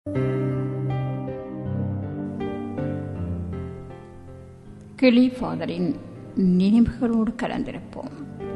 கிளி ஃபாதரின் நினைவுகளோடு கலந்திருப்போம்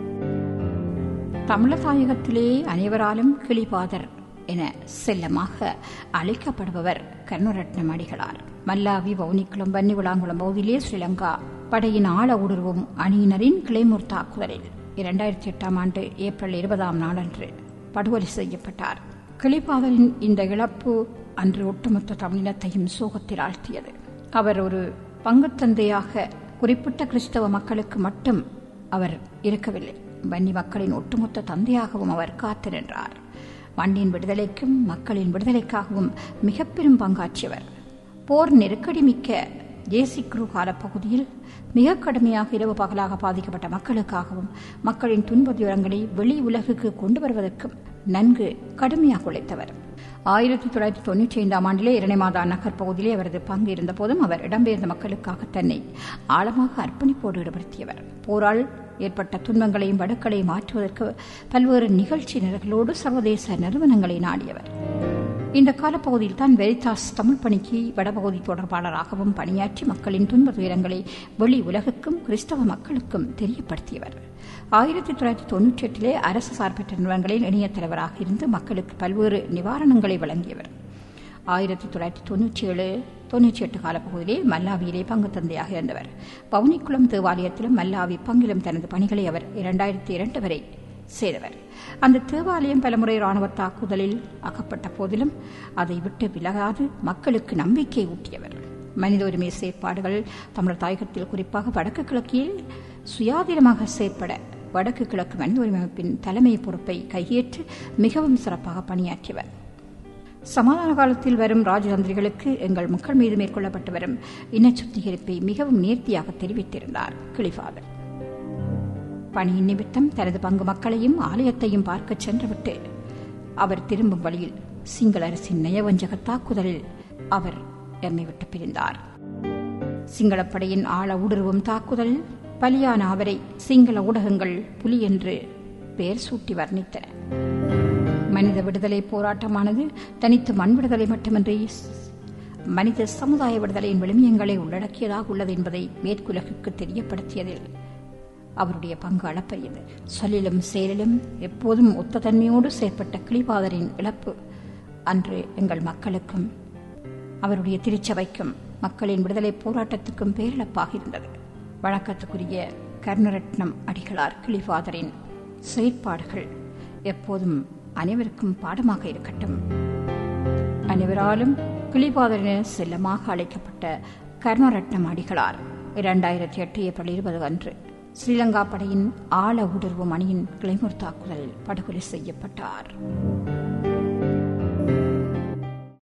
தமிழதாயகத்திலே அனைவராலும் கிளிபாதர் என செல்லமாக அழைக்கப்படுபவர் கருணரட்னம் அடிகளார் மல்லாவி வவுனிக்குளம் வன்னிவிளாங்குளம் பகுதியிலே ஸ்ரீலங்கா படையின் ஆழ ஊடுருவும் அணியினரின் கிளைமூர் தாக்குதலில் இரண்டாயிரத்தி எட்டாம் ஆண்டு ஏப்ரல் இருபதாம் நாளன்று படுகொலை செய்யப்பட்டார் கிளிபாதரின் இந்த இழப்பு அன்று ஒட்டுமொத்த தமிழினத்தையும் சோகத்தில் ஆழ்த்தியது அவர் ஒரு பங்குத்தந்தையாக குறிப்பிட்ட கிறிஸ்தவ மக்களுக்கு மட்டும் அவர் இருக்கவில்லை வன்னி மக்களின் ஒட்டுமொத்த தந்தையாகவும் அவர் காத்து நின்றார் மண்ணின் விடுதலைக்கும் மக்களின் விடுதலைக்காகவும் மிக பெரும் பங்காற்றியவர் போர் நெருக்கடி மிக்க ஜேசிக்ரு காலப்பகுதியில் மிக கடுமையாக இரவு பகலாக பாதிக்கப்பட்ட மக்களுக்காகவும் மக்களின் துன்பதுயரங்களை வெளி உலகுக்கு கொண்டு வருவதற்கும் நன்கு கடுமையாக உழைத்தவர் ஆயிரத்தி தொள்ளாயிரத்தி தொண்ணூற்றி ஐந்தாம் ஆண்டிலே இரணைமாதா நகர் பகுதியிலே அவரது பங்கு இருந்த போதும் அவர் இடம்பெயர்ந்த மக்களுக்காக தன்னை ஆழமாக அர்ப்பணிப்போடு ஈடுபடுத்தியவர் போரால் ஏற்பட்ட துன்பங்களையும் வடுக்களையும் மாற்றுவதற்கு பல்வேறு நிகழ்ச்சி நிரல்களோடு சர்வதேச நிறுவனங்களை நாடியவர் இந்த காலப்பகுதியில் தான் வெரிதாஸ் தமிழ் பணிக்கு வடபகுதி தொடர்பாளராகவும் பணியாற்றி மக்களின் துன்ப துயரங்களை வெளி உலகுக்கும் கிறிஸ்தவ மக்களுக்கும் தெரியப்படுத்தியவர் ஆயிரத்தி தொள்ளாயிரத்தி தொன்னூற்றி எட்டிலே அரசு சார்பற்ற நிறுவனங்களின் இணைய தலைவராக இருந்து மக்களுக்கு பல்வேறு நிவாரணங்களை வழங்கியவர் ஆயிரத்தி தொள்ளாயிரத்தி தொன்னூற்றி ஏழு தொன்னூற்றி எட்டு காலப்பகுதியிலே மல்லாவியிலே பங்கு தந்தையாக இருந்தவர் பவுனிக்குளம் தேவாலயத்திலும் மல்லாவி பங்கிலும் தனது பணிகளை அவர் இரண்டாயிரத்தி இரண்டு வரை செய்தவர் அந்த தேவாலயம் பலமுறை ராணுவ தாக்குதலில் அகப்பட்ட போதிலும் அதை விட்டு விலகாது மக்களுக்கு நம்பிக்கை ஊட்டியவர் மனித உரிமை செயற்பாடுகள் தமிழர் தாயகத்தில் குறிப்பாக வடக்கு கிழக்கில் சுயாதீனமாக செயற்பட வடக்கு கிழக்கு மனித உரிமை அமைப்பின் தலைமை பொறுப்பை கையேற்று மிகவும் சிறப்பாக பணியாற்றியவர் சமாதான காலத்தில் வரும் ராஜதந்திரிகளுக்கு எங்கள் மக்கள் மீது மேற்கொள்ளப்பட்டு வரும் இன சுத்திகரிப்பை மிகவும் நேர்த்தியாக தெரிவித்திருந்தார் கிளிஃபாதர் பணியின் நிமித்தம் தனது பங்கு மக்களையும் ஆலயத்தையும் பார்க்க சென்றுவிட்டு அவர் திரும்பும் வழியில் சிங்கள அரசின் நயவஞ்சக தாக்குதலில் அவர் எம்மை விட்டு பிரிந்தார் சிங்களப்படையின் ஆழ ஊடுருவும் தாக்குதலில் பலியான அவரை சிங்கள ஊடகங்கள் புலி என்று பெயர் சூட்டி வர்ணித்தன மனித விடுதலை போராட்டமானது தனித்து மண் விடுதலை மட்டுமின்றி மனித சமுதாய விடுதலையின் விளிமியங்களை உள்ளடக்கியதாக உள்ளது என்பதை மேற்குலகுக்கு தெரியப்படுத்தியதில் அவருடைய பங்கு அளப்பரியது சொல்லிலும் செயலிலும் எப்போதும் ஒத்த தன்மையோடு செயற்பட்ட கிளிபாதரின் இழப்பு அன்று எங்கள் மக்களுக்கும் அவருடைய திருச்சபைக்கும் மக்களின் விடுதலை போராட்டத்துக்கும் பேரிழப்பாக இருந்தது வழக்கத்துக்குரிய கர்ணரட்னம் அடிகளார் கிளிபாதரின் செயற்பாடுகள் எப்போதும் அனைவருக்கும் பாடமாக இருக்கட்டும் அனைவராலும் கிளிபாதரென செல்லமாக அழைக்கப்பட்ட கர்ணரட்னம் அடிகளார் இரண்டாயிரத்தி எட்டு ஏப்ரல் இருபது அன்று ஸ்ரீலங்கா படையின் ஆழ ஊடுருவும் அணியின் கிளைமூர் தாக்குதலில் படுகொலை செய்யப்பட்டார்